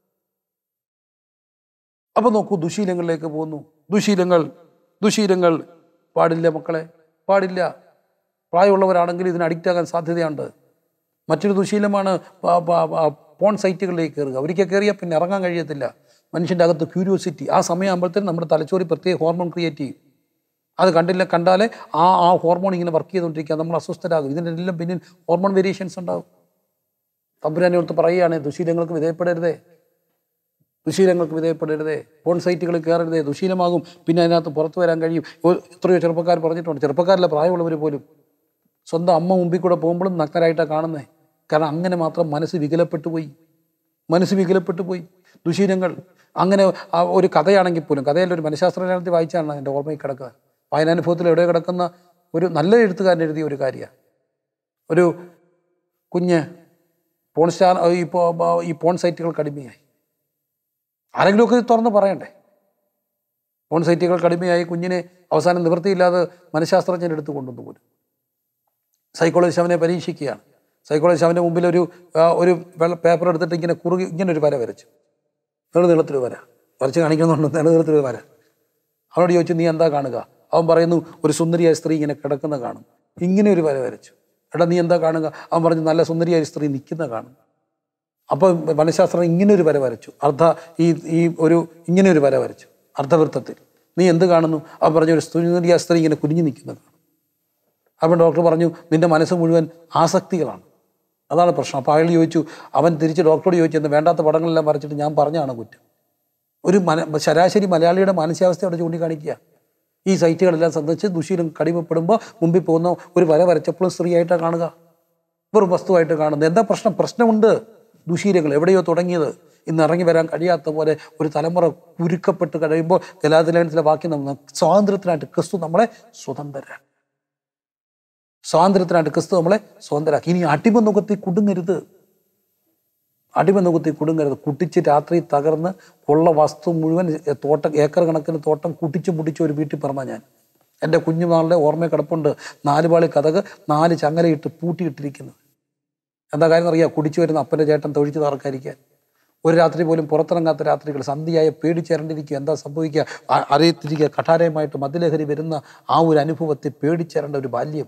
Speaker 1: അപ്പൊ നോക്കൂ ദുശീലങ്ങളിലേക്ക് പോകുന്നു ദുശീലങ്ങൾ ദുശീലങ്ങൾ പാടില്ല മക്കളെ പാടില്ല പ്രായമുള്ളവരാണെങ്കിൽ ഇതിന് അഡിക്റ്റ് ആകാൻ സാധ്യതയുണ്ട് മറ്റൊരു ദുശീലമാണ് പ- പ- പ- പോൺ സൈറ്റുകളിലേക്ക് കയറുക ഒരിക്കൽ കയറിയാൽ പിന്നെ ഇറങ്ങാൻ കഴിയത്തില്ല മനുഷ്യൻ്റെ അകത്ത് ക്യൂരിയോസിറ്റി ആ സമയമാകുമ്പോഴത്തേനും നമ്മുടെ തലച്ചോറി പ്രത്യേക ഹോർമോൺ ക്രിയേറ്റ് ചെയ്യും അത് കണ്ടില്ല കണ്ടാലേ ആ ആ ഹോർമോൺ ഇങ്ങനെ വർക്ക് ചെയ്തുകൊണ്ടിരിക്കുക നമ്മൾ അസ്വസ്ഥരാകും ഇതിൻ്റെ എല്ലാം പിന്നിൽ ഹോർമോൺ വേരിയേഷൻസ് ഉണ്ടാകും തമ്പുരാനെ ഓർത്ത് പറയുകയാണ് ദുശീലങ്ങൾക്ക് വിധേയപ്പെടരുതേ ദുശീലങ്ങൾക്ക് വിധേയപ്പെടരുതേ ഫോൺ സൈറ്റുകളിൽ കയറരുതേ ദുശീലമാകും പിന്നെ അതിനകത്ത് പുറത്തു വരാൻ കഴിയും ഒരു- എത്രയോ ചെറുപ്പക്കാർ പറഞ്ഞിട്ടുണ്ട് ചെറുപ്പക്കാരിലെ പ്രായമുള്ളവർ പോലും സ്വന്തം അമ്മ മുമ്പിൽ കൂടെ പോകുമ്പോഴും നഗ്നരായിട്ടാണ് കാണുന്നത് കാരണം അങ്ങനെ മാത്രം മനസ്സ് വികലപ്പെട്ടു പോയി മനസ്സ് വികലപ്പെട്ടു പോയി ദുശീലങ്ങൾ അങ്ങനെ ആ ഒരു കഥയാണെങ്കിൽ പോലും കഥയിൽ ഒരു മനഃശാസ്ത്രജ്ഞത്തിൽ വായിച്ചാണ് എൻ്റെ ഓർമ്മയിൽ കിടക്കുക വായനാനുഭവത്തിൽ എവിടെ കിടക്കുന്ന ഒരു നല്ല എഴുത്തുകാരൻ എഴുതിയ ഒരു കാര്യമാണ് ഒരു കുഞ്ഞ് പോൺ സ്റ്റാർ ഈ പോ- ഈ പോൺ സൈറ്റുകൾക്ക് അടിമയായി ആരെങ്കിലുമൊക്കെ ഇത് തുറന്ന് പറയണ്ടേ പോൺ സൈറ്റുകൾക്ക് അടിമയായി കുഞ്ഞിനെ അവസാനം നിവൃത്തിയില്ലാതെ മനഃശാസ്ത്രജ്ഞൻ എടുത്ത് കൊണ്ടുവന്നു പോലും സൈക്കോളജിസ്റ്റ് അവനെ പരീക്ഷിക്കുകയാണ് സൈക്കോളജിസ്റ്റ് അവൻ്റെ മുമ്പിൽ ഒരു ആ, ഒരു വെള്ള പേപ്പർ എടുത്തിട്ട് ഇങ്ങനെ കുറുകി ഇങ്ങനെ ഒരു വര വരച്ചു നെടുനീളത്തിൽ വര വരച്ച് കാണിക്കുന്നുണ്ട് നെടുനീളത്തിൽ വര അവനോട് ചോദിച്ചു നീ എന്താ കാണുക അവൻ പറയുന്നു ഒരു സുന്ദരിയായ സ്ത്രീ ഇങ്ങനെ കിടക്കുന്ന കാണും ഇങ്ങനെ ഒരു വര വരച്ചു എടാ നീ എന്താ കാണുക അവൻ പറഞ്ഞു നല്ല സുന്ദരിയായ സ്ത്രീ നിൽക്കുന്ന കാണും അപ്പം മനഃശാസ്ത്രം ഇങ്ങനെ ഒരു വര വരച്ചു അർദ്ധ ഈ ഈ ഒരു ഇങ്ങനെ ഒരു വര വരച്ചു അർദ്ധവൃത്തത്തിൽ നീ എന്ത് കാണുന്നു അവൻ പറഞ്ഞു ഒരു സുന്ദരിയായ സ്ത്രീ ഇങ്ങനെ കുനിഞ്ഞു നിൽക്കുന്ന കാണും അപ്പം ഡോക്ടർ പറഞ്ഞു നിന്റെ മനസ്സ് മുഴുവൻ ആസക്തികളാണ് അതാണ് പ്രശ്നം അപ്പോൾ അയാൾ ചോദിച്ചു അവൻ തിരിച്ച് ഡോക്ടറോട് ചോദിച്ചു എന്ന് വേണ്ടാത്ത പടങ്ങളെല്ലാം വരച്ചിട്ട് ഞാൻ പറഞ്ഞാണ് കുറ്റം ഒരു മന ശരാശരി മലയാളിയുടെ മാനസികാവസ്ഥ അവിടെ ചൂണ്ടിക്കാണിക്കുക ഈ സൈറ്റുകളെല്ലാം സന്ദർശിച്ച് ദുശീലം കടിമപ്പെടുമ്പോൾ മുമ്പിൽ പോകുന്ന ഒരു വര വരച്ചപ്പോഴും സ്ത്രീയായിട്ടാണ് കാണുക വെറും വസ്തുവായിട്ട് കാണുന്നത് എന്താ പ്രശ്നം പ്രശ്നമുണ്ട് ദുശീലങ്ങൾ എവിടെയോ തുടങ്ങിയത് ഇന്ന് ഇറങ്ങി വരാൻ കഴിയാത്ത പോലെ ഒരു തലമുറ കുരുക്കപ്പെട്ട് കഴിയുമ്പോൾ ഗലാതിലേഖനത്തിലെ വാക്യം നമ്മൾ സ്വാതന്ത്ര്യത്തിനായിട്ട് ക്രിസ്തു നമ്മളെ സ്വതന്ത്രരാണ് സ്വാതന്ത്ര്യത്തിനായിട്ട് ക്രിസ്തു നമ്മളെ സ്വതന്ത്രരാക്കി ഇനി അടിമനുഖത്തിൽ കുടുങ്ങരുത് അടിമനുഖത്തിൽ കുടുങ്ങരുത് കുട്ടിച്ച് രാത്രി തകർന്ന് ഉള്ള വസ്തു മുഴുവൻ തോട്ടം ഏക്കർ കണക്കിന് തോട്ടം കുട്ടിച്ച് മുട്ടിച്ച് ഒരു വീട്ടിൽ പറഞ്ഞ ഞാൻ എൻ്റെ കുഞ്ഞുനാളുടെ ഓർമ്മ കിടപ്പുണ്ട് നാല് പാളി കഥക് നാല് ചങ്ങലയിട്ട് പൂട്ടിയിട്ടിരിക്കുന്നത് എന്താ കാര്യം അറിയാം കുടിച്ചു വരുന്ന അപ്പൻ്റെ ചേട്ടൻ തൊഴിച്ച് തറക്കാതിരിക്കാൻ ഒരു രാത്രി പോലും പുറത്തിറങ്ങാത്ത രാത്രികൾ സന്ധ്യയായ പേടിച്ചേരണ്ടിരിക്കുക എന്താ സംഭവിക്കുക ആ- അറിയത്തിരിക്കുക കഠാരയുമായിട്ട് മദ്യലഹരി വരുന്ന ആ ഒരു അനുഭവത്തെ പേടിച്ചേരേണ്ട ഒരു ബാല്യം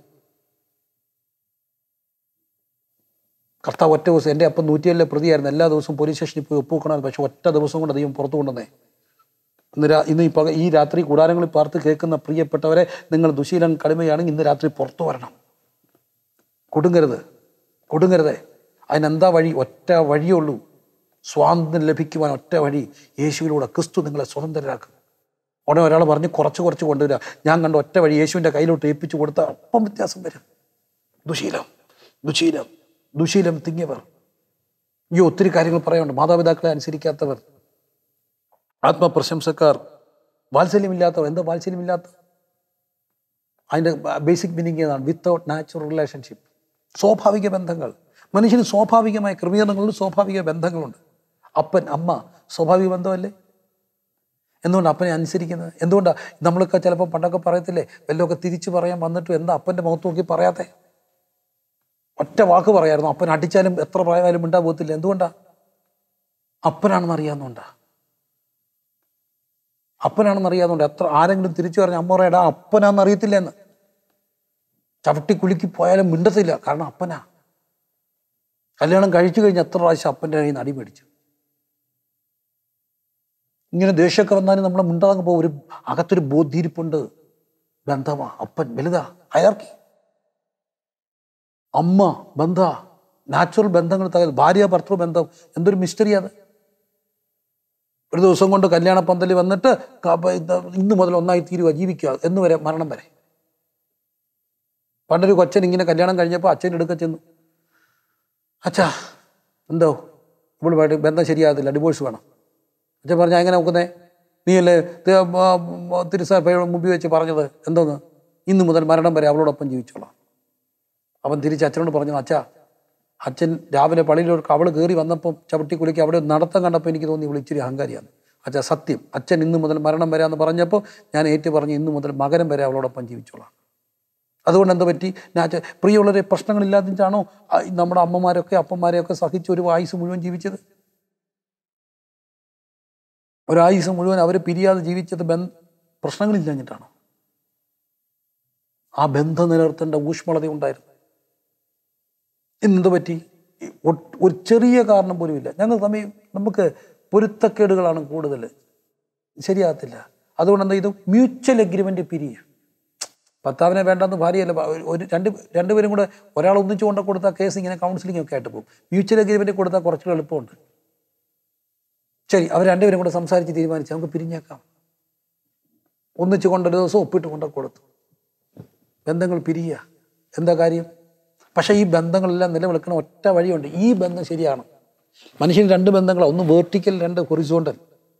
Speaker 1: കർത്താവ് ഒറ്റ ദിവസം എൻ്റെ അപ്പം നൂറ്റിയേഴിലെ പ്രതിയായിരുന്നു എല്ലാ ദിവസവും പോലീസ് സ്റ്റേഷനിൽ പോയി ഒപ്പുവെക്കണം പക്ഷെ ഒറ്റ ദിവസം കൊണ്ട് ദൈവം പുറത്തു കൊണ്ടുവന്നേ ഇന്ന് രാ ഇന്ന് ഈ പക ഈ രാത്രി കൂടാരങ്ങളിൽ പാർത്ത് കേൾക്കുന്ന പ്രിയപ്പെട്ടവരെ നിങ്ങൾ ദുശീലം കടുമയാണെങ്കിൽ ഇന്ന് രാത്രി പുറത്തു വരണം കൊടുങ്ങരുത് കൊടുങ്ങരുതേ അതിനെന്താ വഴി ഒറ്റ വഴിയേ ഉള്ളൂ സ്വാതന്ത്ര്യം ലഭിക്കുവാൻ ഒറ്റ വഴി യേശുവിലൂടെ ക്രിസ്തു നിങ്ങളെ സ്വതന്ത്രരാക്കും ഉടനെ ഒരാൾ പറഞ്ഞ് കുറച്ച് കുറച്ച് കൊണ്ടുവരിക ഞാൻ കണ്ട ഒറ്റ വഴി യേശുവിൻ്റെ കയ്യിലോട്ട് ഏൽപ്പിച്ച് കൊടുത്താൽ അപ്പം വ്യത്യാസം വരും ദുശീലം ദുശീലം ദുശീലം തിങ്ങിയവർ ഈ ഒത്തിരി കാര്യങ്ങൾ പറയാനുണ്ട് മാതാപിതാക്കളെ അനുസരിക്കാത്തവർ ആത്മപ്രശംസക്കാർ വാത്സല്യമില്ലാത്തവർ എന്താ വാത്സല്യമില്ലാത്ത അതിൻ്റെ ബേസിക് മീനിങ് ഏതാണ് വിത്തൗട്ട് നാച്ചുറൽ റിലേഷൻഷിപ്പ് സ്വാഭാവിക ബന്ധങ്ങൾ മനുഷ്യന് സ്വാഭാവികമായ ക്രമീകരണങ്ങളുണ്ട് സ്വാഭാവിക ബന്ധങ്ങളുണ്ട് അപ്പൻ അമ്മ സ്വാഭാവിക ബന്ധമല്ലേ എന്തുകൊണ്ട് അപ്പനെ അനുസരിക്കുന്നത് എന്തുകൊണ്ടാണ് നമ്മളൊക്കെ ചിലപ്പോൾ പണ്ടൊക്കെ പറയത്തില്ലേ വല്ലതൊക്കെ തിരിച്ചു പറയാൻ വന്നിട്ടും എന്താ അപ്പൻ്റെ മുഖത്ത് നോക്കി പറയാത്തെ ഒറ്റ വാക്ക് പറയായിരുന്നു അപ്പൻ അടിച്ചാലും എത്ര പ്രായമായാലും മിണ്ടാ പോകത്തില്ല എന്തുകൊണ്ടാ അപ്പനാണെന്ന് അറിയാവുന്നതുകൊണ്ടാ അപ്പനാണെന്ന് അറിയാവുന്നതുകൊണ്ട് എത്ര ആരെങ്കിലും തിരിച്ചു പറഞ്ഞ അമ്മ പറയടാ അപ്പനാന്ന് അറിയത്തില്ല എന്ന് ചവിട്ടി കുലുക്കി പോയാലും മിണ്ടത്തില്ല കാരണം അപ്പനാ കല്യാണം കഴിച്ചു കഴിഞ്ഞ് എത്ര പ്രാവശ്യം അപ്പൻ്റെ കയ്യിൽ നിന്ന് അടി മേടിച്ചു ഇങ്ങനെ ദേഷ്യമൊക്കെ വന്നാലും നമ്മളെ മിണ്ടാങ്ങ് പോകും ഒരു അകത്തൊരു ബോധിയിരിപ്പുണ്ട് ബന്ധമാ അപ്പൻ വലുതാ അയാർക്കി അമ്മ ബന്ധ നാച്ചുറൽ ബന്ധങ്ങൾ തകൽ ഭാര്യ ഭർത്തൃ ബന്ധം എന്തൊരു മിസ്റ്ററി അത് ഒരു ദിവസം കൊണ്ട് കല്യാണ പന്തലിൽ വന്നിട്ട് ക- ഇത് ഇന്ന് മുതൽ ഒന്നായി തീരുക ജീവിക്കുക എന്ന് വരെ മരണം വരെ പണ്ടൊരു കൊച്ചൻ ഇങ്ങനെ കല്യാണം കഴിഞ്ഞപ്പോൾ അച്ഛൻ എടുക്ക ചെന്നു അച്ഛാ എന്തോ ഇവളുമായിട്ട് ബന്ധം ശരിയാകത്തില്ല ഡിവോഴ്സ് വേണം അച്ഛൻ പറഞ്ഞാൽ എങ്ങനെ നോക്കുന്നേ നീയല്ലേ തിരുസാർ മുമ്പിൽ വെച്ച് പറഞ്ഞത് എന്തോന്ന് ഇന്ന് മുതൽ മരണം വരെ അവളോടൊപ്പം ജീവിച്ചോളാം അവൻ തിരിച്ച് അച്ഛനോട് പറഞ്ഞു അച്ഛാ അച്ഛൻ രാവിലെ പള്ളിയിലൊരു അവൾ കയറി വന്നപ്പം ചവിട്ടി കുളിക്ക് അവിടെ ഒരു നടത്തം കണ്ടപ്പോൾ എനിക്ക് തോന്നി ഇവൾ ഇച്ചിരി അഹങ്കാരിയാണ് അച്ഛാ സത്യം അച്ഛൻ ഇന്ന് മുതൽ മരണം വരെ എന്ന് പറഞ്ഞപ്പോൾ ഞാൻ ഏറ്റു പറഞ്ഞു ഇന്ന് മുതൽ മകരം വരെ അവളോടൊപ്പം ജീവിച്ചോളാം അതുകൊണ്ട് എന്താ പറ്റി ഞാൻ അച്ഛ- പ്രിയമുള്ളവരെ പ്രശ്നങ്ങളില്ലാതിട്ടാണോ ആ, നമ്മുടെ അമ്മമാരൊക്കെ അപ്പന്മാരെയൊക്കെ സഹിച്ച് ഒരു ആയുസ് മുഴുവൻ ജീവിച്ചത് ഒരായുസ് മുഴുവൻ അവർ പിരിയാതെ ജീവിച്ചത് ബന്ധ പ്രശ്നങ്ങളില്ലാഞ്ഞിട്ടാണോ ആ ബന്ധം നിലനിർത്തേണ്ട ഊഷ്മളത ഉണ്ടായിരുന്നു ഇന്നെന്ത് പറ്റി ഈ ഒ- ഒരു ചെറിയ കാരണം പോലും ഇല്ല ഞങ്ങൾ തമ്മിൽ നമുക്ക് പൊരുത്തക്കേടുകളാണ് കൂടുതൽ ശരിയാകത്തില്ല അതുകൊണ്ട് എന്താ ഇത് മ്യൂച്വൽ എഗ്രിമെൻ്റ് പിരിയുക ഭർത്താവിനെ വേണ്ടെന്ന് ഭാര്യയല്ല ഭ- ഒരു- ഒരു രണ്ട് രണ്ടുപേരും കൂടെ ഒരാൾ ഒന്നിച്ചു കൊണ്ട് കൊടുത്താൽ കേസ് ഇങ്ങനെ കൗൺസിലിംഗ് ഒക്കെ ആയിട്ട് പോകും മ്യൂച്വൽ അഗ്രിമെൻറ്റ് കൊടുത്താൽ കുറച്ചുകൂടെ എളുപ്പമുണ്ട് ശരി അവർ രണ്ടുപേരും കൂടെ സംസാരിച്ച് തീരുമാനിച്ച് നമുക്ക് പിരിഞ്ഞേക്കാം ഒന്നിച്ച് കൊണ്ടൊരു ദിവസം ഒപ്പിട്ട് കൊണ്ട് കൊടുത്തു ബന്ധങ്ങൾ പിരിയുക എന്താ കാര്യം പക്ഷേ ഈ ബന്ധങ്ങളെല്ലാം നിലനിൽക്കുന്ന ഒറ്റ വഴിയുണ്ട് ഈ ബന്ധം ശരിയാണ് മനുഷ്യന് രണ്ട് ബന്ധങ്ങളാണ് ഒന്ന് വേർട്ടിക്കൽ രണ്ട് ഹൊറിസോണ്ടൽ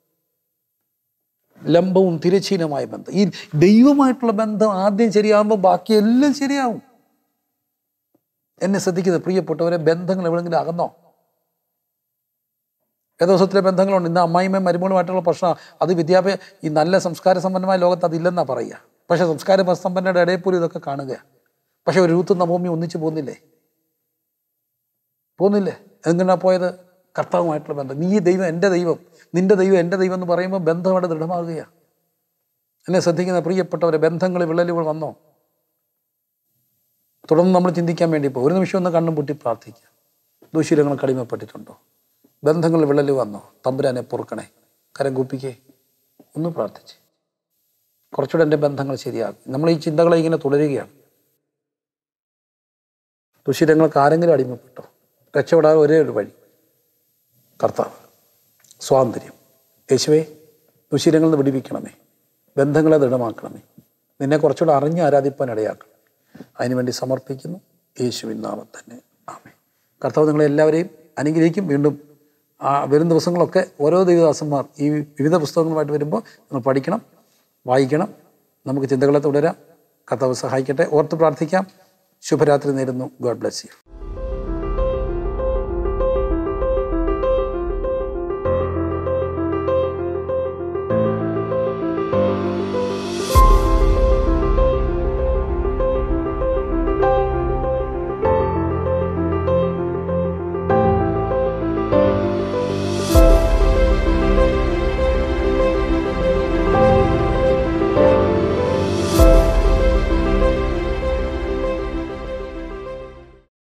Speaker 1: ലംബവും തിരച്ചീനമായ ബന്ധം ഈ ദൈവമായിട്ടുള്ള ബന്ധം ആദ്യം ശരിയാകുമ്പോൾ ബാക്കി എല്ലാം ശരിയാവും എന്നെ ശ്രദ്ധിക്കുന്നത് പ്രിയപ്പെട്ടവരെ ബന്ധങ്ങൾ എവിടെങ്കിലും അകന്നോ ഏതോസത്തിലെ ബന്ധങ്ങളുണ്ട് ഇന്ന് അമ്മായിമ്മയും മരുമകളുമായിട്ടുള്ള പ്രശ്നം അത് വിദ്യാഭ്യാസ ഈ നല്ല സംസ്കാര സമ്പന്നമായ ലോകത്ത് അതില്ലെന്നാ പറയുക പക്ഷേ സംസ്കാര സമ്പന്നയുടെ ഇടയിൽ പോലും ഇതൊക്കെ കാണുക പക്ഷെ ഒരു രൂത്ത് നവോമി ഒന്നിച്ച് പോകുന്നില്ലേ പോകുന്നില്ലേ എങ്ങനെയാ പോയത് കർത്താവുമായിട്ടുള്ള ബന്ധം നീ ദൈവം എൻ്റെ ദൈവം നിന്റെ ദൈവം എൻ്റെ ദൈവം എന്ന് പറയുമ്പോൾ ബന്ധം അവിടെ ദൃഢമാകുകയാണ് എന്നെ ശ്രദ്ധിക്കുന്ന പ്രിയപ്പെട്ടവരെ ബന്ധങ്ങൾ വിള്ളലുകൾ വന്നോ തുടർന്ന് നമ്മൾ ചിന്തിക്കാൻ വേണ്ടി പോകും ഒരു നിമിഷം ഒന്ന് കണ്ണും പൂട്ടി പ്രാർത്ഥിക്കുക ദുശീലങ്ങൾ കടിമപ്പെട്ടിട്ടുണ്ടോ ബന്ധങ്ങൾ വിള്ളല് വന്നോ തമ്പുരാനെ പൊറുക്കണേ കരം കൂപ്പിക്കേ ഒന്ന് പ്രാർത്ഥിച്ച് കുറച്ചുകൂടെ എൻ്റെ ബന്ധങ്ങൾ ശരിയാകും നമ്മൾ ഈ ചിന്തകളെ ഇങ്ങനെ തുടരുകയാണ് ദുശീലങ്ങൾക്ക് ആരെങ്കിലും അടിമപ്പെട്ടോ രക്ഷപ്പെടാൻ ഒരേ ഒരു വഴി കർത്താവ് സ്വാതന്ത്ര്യം യേശുവേ ദുശീലങ്ങളിൽ നിന്ന് വിടിവിക്കണമേ ബന്ധങ്ങളെ ദൃഢമാക്കണമേ നിന്നെ കുറച്ചുകൂടെ അറിഞ്ഞ് ആരാധിപ്പാൻ ഇടയാക്കണം അതിനുവേണ്ടി സമർപ്പിക്കുന്നു യേശുവിൻ നാമം തന്നെ ആമേ കർത്താവ് നിങ്ങളെ എല്ലാവരെയും അനുഗ്രഹിക്കും വീണ്ടും ആ വരും ദിവസങ്ങളൊക്കെ ഓരോ ദൈവദാസന്മാർ ഈ വിവിധ പുസ്തകങ്ങളുമായിട്ട് വരുമ്പോൾ നിങ്ങൾ പഠിക്കണം വായിക്കണം നമുക്ക് ചിന്തകളെ തുടരാം കർത്താവ് സഹായിക്കട്ടെ ഓർത്ത് പ്രാർത്ഥിക്കാം ശുഭരാത്രി നേരുന്നു ഗോഡ് ബ്ലെസ് യു